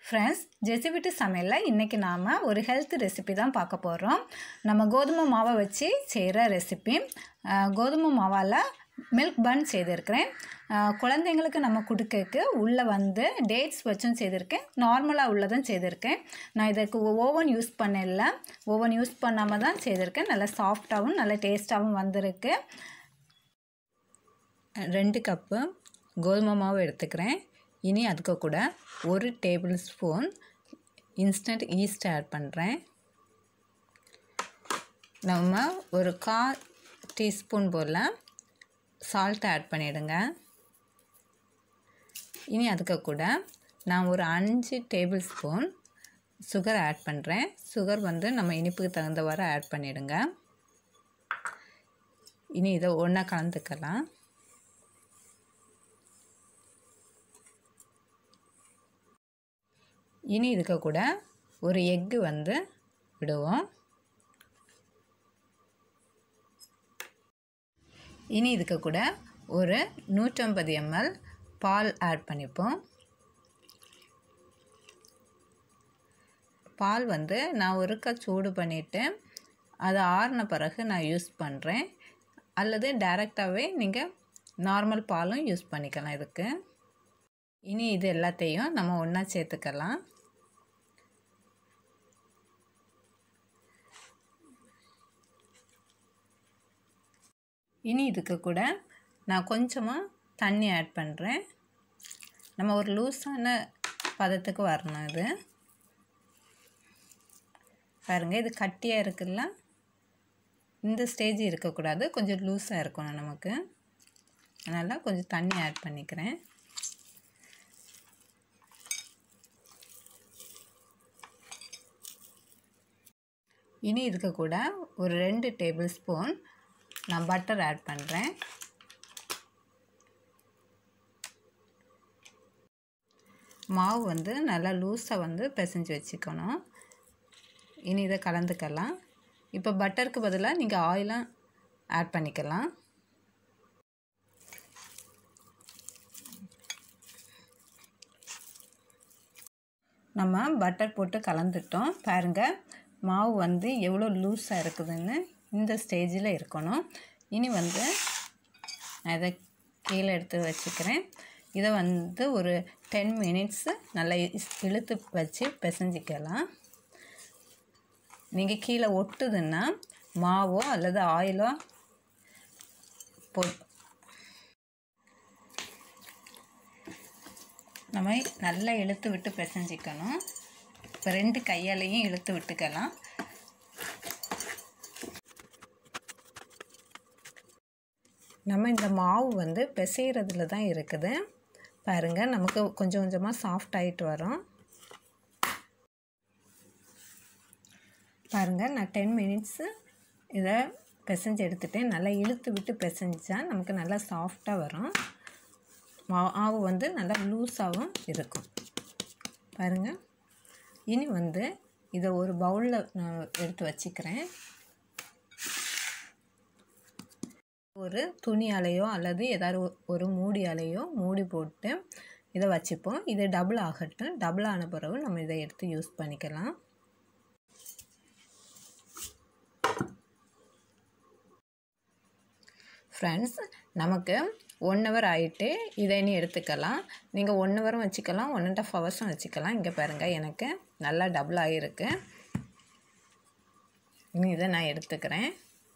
friends ஜெசி வீட்டு சமையலில் இன்றைக்கி நாம் ஒரு ஹெல்த் ரெசிபி தான் பார்க்க போகிறோம் நம்ம கோதுமை மாவை வச்சு செய்கிற ரெசிபி கோதுமை மாவால் மில்க் பன் செய்திருக்கிறேன் அஹ், குழந்தைங்களுக்கு நம்ம கொடுக்கறதுக்கு உள்ளே வந்து டேட்ஸ் வச்சும் செய்திருக்கேன் நார்மலாக உள்ளதும் செய்திருக்கேன் நான் இதற்கு ஓவன் யூஸ் பண்ணல ஓவன் யூஸ் பண்ணாமல் தான் செய்திருக்கேன் நல்லா சாஃப்டாகவும் நல்ல டேஸ்ட்டாகவும் வந்திருக்கு ரெண்டு கப்பு கோதுமை மாவு எடுத்துக்கிறேன் இனி அதுக்கு கூட ஒரு tablespoon instant yeast add பண்ணுறேன் நம்ம ஒரு கால் டீஸ்பூன் போல் சால்ட் ஆட் பண்ணிவிடுங்க இனி அதுக்கு கூட நான் ஒரு அஞ்சு டேபிள் ஸ்பூன் சுகர் ஆட் பண்ணுறேன் சுகர் வந்து நம்ம இனிப்புக்கு தகுந்தவாறு ஆட் பண்ணிவிடுங்க இனி இதை ஒன்றா கலந்துக்கலாம் இனி இதுக்கு கூட ஒரு எக்கு வந்து விடுவோம் இனி இதுக்கு கூட ஒரு நூற்றம்பது எம்எல் பால் ஆட் பண்ணிப்போம் பால் வந்து நான் ஒருக்கா சூடு பண்ணிவிட்டு அது ஆறின பிறகு நான் யூஸ் பண்ணுறேன் அல்லது டைரெக்டாகவே நீங்கள் நார்மல் பாலும் யூஸ் பண்ணிக்கலாம் இதுக்கு இனி இது எல்லாத்தையும் நம்ம ஒன்றா சேர்த்துக்கலாம் இனி இதுக்கு கூட நான் கொஞ்சமாக தண்ணி ஆட் பண்ணுறேன் நம்ம ஒரு லூஸான பதத்துக்கு வரணும் இது பாருங்கள் இது கட்டியாக இருக்குல்ல இந்த ஸ்டேஜ் இருக்கக்கூடாது கொஞ்சம் லூஸாக இருக்கணும் நமக்கு அதனால் கொஞ்சம் தண்ணி ஆட் பண்ணிக்கிறேன் இனி இதுக்கு கூட ஒரு ரெண்டு டேபிள் ஸ்பூன் நான் பட்டர் ஆட் பண்ணுறேன் மாவு வந்து நல்லா லூஸாக வந்து பிசைஞ்சு வச்சுக்கணும் இனி இதை கலந்துக்கலாம் இப்போ பட்டருக்கு பதிலாக நீங்கள் ஆயிலும் ஆட் பண்ணிக்கலாம் நம்ம பட்டர் போட்டு கலந்துட்டோம் பாருங்கள் மாவு வந்து எவ்வளோ லூஸாக இருக்குதுன்னு இந்த ஸ்டேஜில் இருக்கணும் இனி வந்து நான் இதை கீழே எடுத்து வச்சுக்கிறேன் இதை வந்து ஒரு டென் மினிட்ஸு நல்லா இஸ்- இழுத்து வச்சு பிசைஞ்சிக்கலாம் நீங்கள் கீழே ஒட்டுதுன்னா மாவோ அல்லது ஆயிலோ போ நம்ம நல்லா இழுத்து விட்டு பிசைஞ்சிக்கணும் இப்போ ரெண்டு கையாலையும் இழுத்து விட்டுக்கலாம் நம்ம இந்த மாவு வந்து பிசைகிறதுல தான் இருக்குது பாருங்கள் நமக்கு கொஞ்சம் கொஞ்சமாக சாஃப்ட் ஆகிட்டு வரும் பாருங்கள் நான் டென் மினிட்ஸு இதை பிசைஞ்சு எடுத்துட்டேன் நல்லா இழுத்து விட்டு பிசைஞ்சா நமக்கு நல்லா சாஃப்டாக வரும் மாவு வந்து நல்லா லூஸாகவும் இருக்கும் பாருங்கள் இனி வந்து இதை ஒரு பவுலில் நான் எடுத்து வச்சுக்கிறேன் ஒரு துணியாலேயோ அல்லது ஏதாவது ஒ- ஒரு மூடியாலேயோ மூடி போட்டு இதை வச்சுப்போம் இது டபுள் ஆகட்டும் டபுள் ஆன பிறகு நம்ம இதை எடுத்து யூஸ் பண்ணிக்கலாம் ஃப்ரெண்ட்ஸ் நமக்கு ஒன் ஹவர் ஆகிட்டு இதை இனி எடுத்துக்கலாம் நீங்கள் ஒன் ஹவரும் வச்சுக்கலாம் ஒன் அண்ட் ஆஃப் ஹவர்ஸும் வச்சுக்கலாம் இங்கே பாருங்கள் எனக்கு நல்லா டபுள் ஆகிருக்கு இனி இதை நான் எடுத்துக்கிறேன்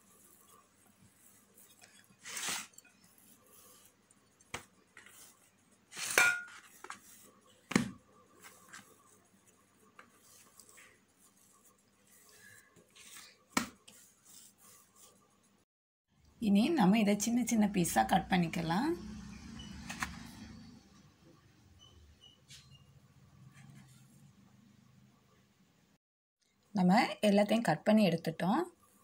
இனி நம்ம இதை சின்ன சின்ன பீஸாக கட் பண்ணிக்கலாம் நம்ம எல்லாத்தையும் கட் பண்ணி எடுத்துட்டோம்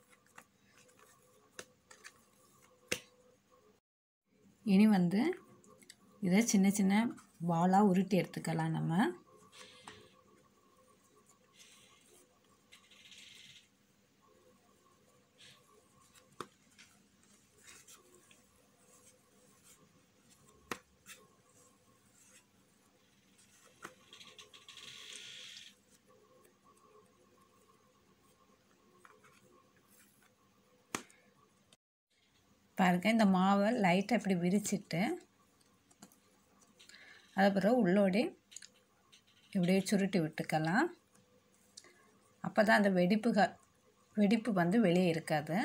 இனி வந்து இதை சின்ன சின்ன பாலாக உருட்டி எடுத்துக்கலாம் நம்ம பாருங்கள் இந்த மாவை லைட்டாக இப்படி விரிச்சிட்டு அதுக்கப்புறம் உள்ளோடி இப்படியே சுருட்டி விட்டுக்கலாம் அப்போ தான் அந்த வெடிப்புக வெடிப்பு வந்து வெளியே இருக்காது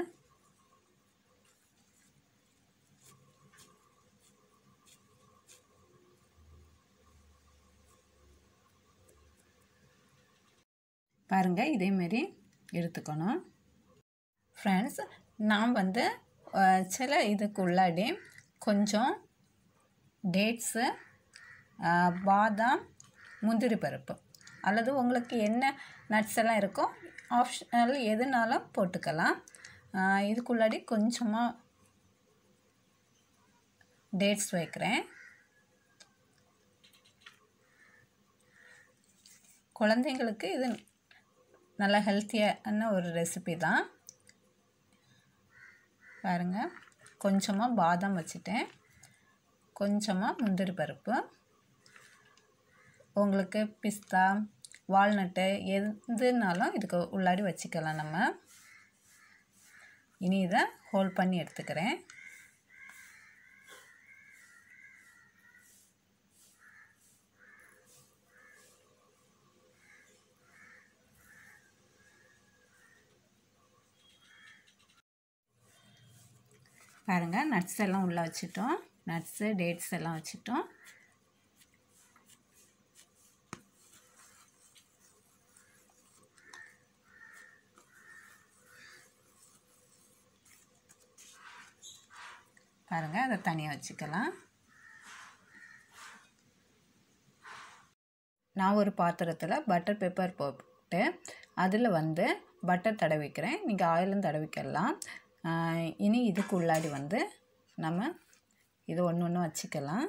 பாருங்கள் இதேமாரி எடுத்துக்கணும் ஃப்ரெண்ட்ஸ் நான் வந்து அஹ், சில இதுக்கு உள்ளாடி கொஞ்சம் டேட்ஸு பாதாம் முந்திரி பருப்பு அல்லது உங்களுக்கு என்ன நட்ஸ் எல்லாம் இருக்கோ ஆப்ஷனல் எதுனாலும் போட்டுக்கலாம் அஹ், இதுக்குள்ளாடி கொஞ்சமாக டேட்ஸ் வைக்கிறேன் குழந்தைங்களுக்கு இது நல்ல ஹெல்த்தியான ஒரு ரெசிபி தான் பாருங்கள் கொஞ்சமாக பாதாம் வச்சுட்டேன் கொஞ்சமாக முந்திரி பருப்பு உங்களுக்கு பிஸ்தா வால்நட்டு எதுனாலும் இதுக்கு உள்ளாடி வச்சுக்கலாம் நம்ம இனி இதை ஹோல்ட் பண்ணி எடுத்துக்கிறேன் பாருங்கள் நட்ஸ் எல்லாம் உள்ளே வச்சுட்டோம் நட்ஸு டேட்ஸ் எல்லாம் வச்சுட்டோம் பாருங்கள் அதை தனியாக வச்சுக்கலாம் நான் ஒரு பாத்திரத்தில் பட்டர் பேப்பர் போட்டு அதில் வந்து பட்டர் தடவிக்கிறேன் நீங்கள் ஆயிலும் தடவிக்கலாம் ஆஹ் இனி இதுக்கு உள்ளாடி வந்து நம்ம இது ஒன்று ஒன்று வச்சுக்கலாம்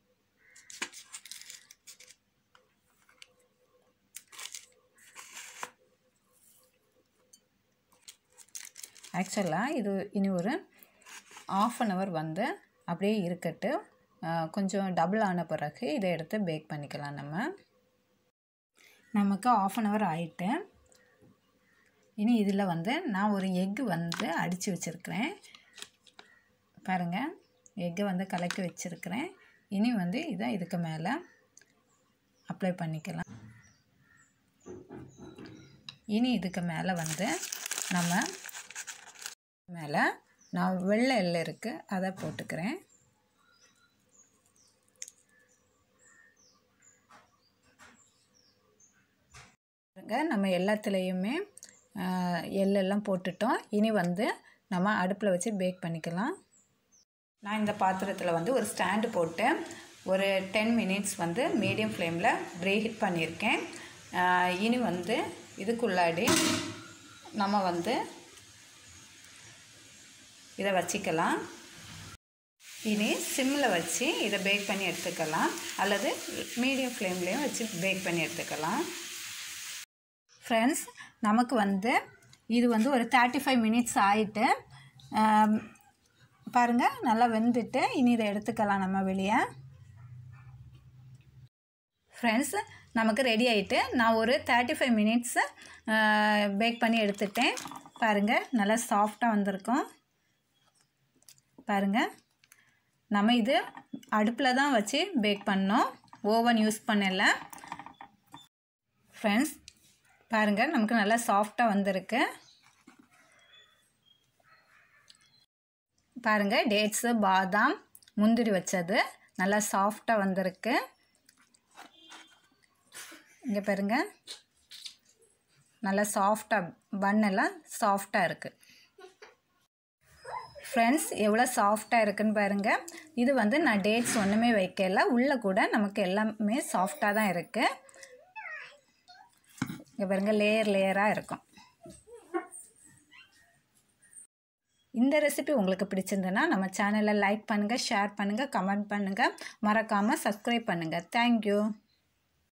ஆக்சுவலாக இது இனி ஒரு ஆஃப் அன் ஹவர் வந்து அப்படியே இருக்கட்டு ஆஹ் கொஞ்சம் டபுள் ஆன பிறகு இதை எடுத்து பேக் பண்ணிக்கலாம் நம்ம நமக்கு ஆஃப் அன் ஹவர் ஆயிட்டு இனி இதில் வந்து நான் ஒரு எக்கு வந்து அடித்து வச்சுருக்கிறேன் பாருங்கள் எக்கை வந்து கலக்கி வச்சுருக்கிறேன் இனி வந்து இதை இதுக்கு மேலே அப்ளை பண்ணிக்கலாம் இனி இதுக்கு மேலே வந்து நம்ம மேலே நான் வெள்ளை எள்ளு இருக்குது அதை போட்டுக்கிறேன் பாருங்க நம்ம எல்லாத்துலேயுமே ஆஹ், எள்ளெல்லாம் போட்டுட்டோம் இனி வந்து நம்ம அடுப்பில் வச்சு பேக் பண்ணிக்கலாம் நான் இந்த பாத்திரத்தில் வந்து ஒரு ஸ்டாண்டு போட்டு ஒரு டென் மினிட்ஸ் வந்து மீடியம் ஃப்ளேமில் ப்ரீஹீட் பண்ணியிருக்கேன் ஆஹ், இனி வந்து இதுக்குள்ளாடி நம்ம வந்து இதை வச்சுக்கலாம் இனி சிம்மில் வச்சு இதை பேக் பண்ணி எடுத்துக்கலாம் அல்லது மீடியம் ஃப்ளேம்லேயும் வச்சு பேக் பண்ணி எடுத்துக்கலாம் ஃப்ரெண்ட்ஸ் நமக்கு வந்து இது வந்து ஒரு தேர்ட்டி ஃபைவ் மினிட்ஸ் ஆயிட்டு ஆம், பாருங்க நல்லா வெந்துட்டு இனி இதை எடுத்துக்கலாம் நம்ம வெளியே ஃப்ரெண்ட்ஸ் நமக்கு ரெடி ஆகிட்டு நான் ஒரு தேர்ட்டி ஃபைவ் மினிட்ஸ் பேக் பண்ணி எடுத்துட்டேன் பாருங்கள் நல்லா சாஃப்டாக வந்திருக்கும் பாருங்கள் நம்ம இது அடுப்பில் தான் வச்சு பேக் பண்ணோம் ஓவன் யூஸ் பண்ணல ஃப்ரெண்ட்ஸ் பாருங்கள் நமக்கு நல்லா சாஃப்டாக வந்திருக்கு பாருங்கள் டேட்ஸு பாதாம் முந்திரி வச்சது நல்லா சாஃப்டாக வந்திருக்கு இங்கே பாருங்க நல்லா சாஃப்டாக பன்னெல்லாம் சாஃப்டாக இருக்குது ஃப்ரெண்ட்ஸ் எவ்வளோ சாஃப்டாக இருக்குன்னு பாருங்கள் இது வந்து நான் டேட்ஸ் ஒன்றுமே வைக்கல உள்ளே கூட நமக்கு எல்லாமே சாஃப்டாக தான் இருக்குது இங்கே பாருங்கள் லேயர் லேயராக இருக்கும் இந்த ரெசிபி உங்களுக்கு பிடிச்சிருந்ததுன்னா நம்ம சேனலை லைக் பண்ணுங்கள் ஷேர் பண்ணுங்கள் கமெண்ட் பண்ணுங்கள் மறக்காமல் சப்ஸ்கிரைப் பண்ணுங்கள் தேங்க்யூ